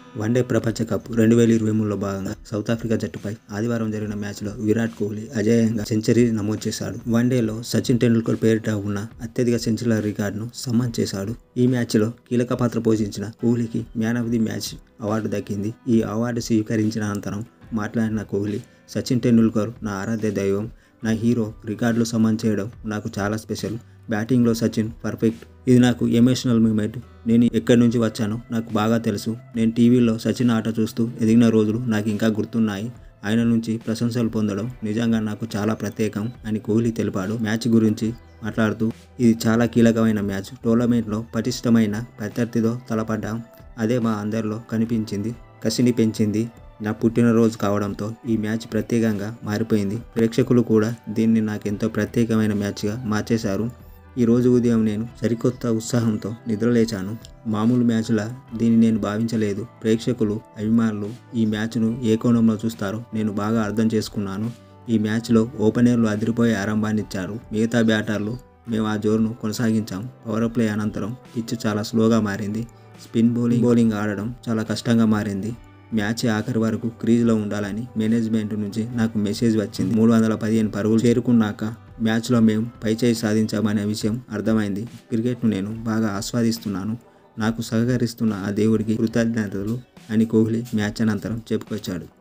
one day ప్రపంచ cup రెండు వేల ఇరవై మూడులో భాగంగా సౌత్ ఆఫ్రికా జట్టుపై ఆదివారం జరిగిన మ్యాచ్లో విరాట్ కోహ్లీ అజేయంగా సెంచరీ నమోదు చేశాడు వన్డేలో సచిన్ టెండూల్కర్ పేరిట ఉన్న అత్యధిక సెంచరీల రికార్డును సమ్మన్ చేశాడు ఈ మ్యాచ్లో కీలక పాత్ర పోషించిన కోహ్లీకి man of the match award దక్కింది ఈ అవార్డు స్వీకరించిన అనంతరం మాట్లాడిన కోహ్లీ సచిన్ టెండూల్కర్ నా ఆరాధ్య దైవం నా హీరో రికార్డులు సమన్ చేయడం నాకు చాలా స్పెషల్ బ్యాటింగ్లో సచిన్ పర్ఫెక్ట్ ఇది నాకు ఎమోషనల్ మూమెంట్ నేను ఎక్కడి నుంచి వచ్చానో నాకు బాగా తెలుసు నేను టీవీలో సచిన్ ఆట చూస్తూ ఎదిగిన రోజులు నాకు ఇంకా గుర్తున్నాయి ఆయన నుంచి ప్రశంసలు పొందడం నిజంగా నాకు చాలా ప్రత్యేకం అని కోహ్లీ తెలిపాడు మ్యాచ్ గురించి మాట్లాడుతూ ఇది చాలా కీలకమైన మ్యాచ్ టోర్నమెంట్లో పటిష్టమైన ప్రత్యర్థితో తలపడ్డాం అదే మా అందరిలో కనిపించింది కసిని పెంచింది నా పుట్టినరోజు కావడంతో ఈ మ్యాచ్ ప్రత్యేకంగా మారిపోయింది ప్రేక్షకులు కూడా దీన్ని నాకెంతో ప్రత్యేకమైన మ్యాచ్గా మార్చేశారు ఈ రోజు ఉదయం నేను సరికొత్త ఉత్సాహంతో నిద్రలేచాను మామూలు మ్యాచ్లా దీన్ని నేను భావించలేదు ప్రేక్షకులు అభిమానులు ఈ మ్యాచ్ను ఏ కోణంలో చూస్తారో నేను బాగా అర్థం చేసుకున్నాను ఈ మ్యాచ్లో ఓపెనర్లు అదిరిపోయే ఆరంభాన్ని ఇచ్చారు మిగతా బ్యాటర్లు మేము ఆ జోరును కొనసాగించాం పవర్ ప్లే అనంతరం పిచ్ చాలా స్లోగా మారింది స్పిన్ బౌలింగ్ బౌలింగ్ ఆడడం చాలా కష్టంగా మారింది మ్యాచ్ ఆఖరి వరకు క్రీజ్లో ఉండాలని మేనేజ్మెంట్ నుంచి నాకు మెసేజ్ వచ్చింది మూడు వందల పదిహేను పరుగులు చేరుకున్నాక మ్యాచ్లో మేము పైచేయి సాధించామనే విషయం అర్థమైంది క్రికెట్ను నేను బాగా ఆస్వాదిస్తున్నాను నాకు సహకరిస్తున్న ఆ దేవుడికి కృతజ్ఞతలు అని కోహ్లీ మ్యాచ్ అనంతరం చెప్పుకొచ్చాడు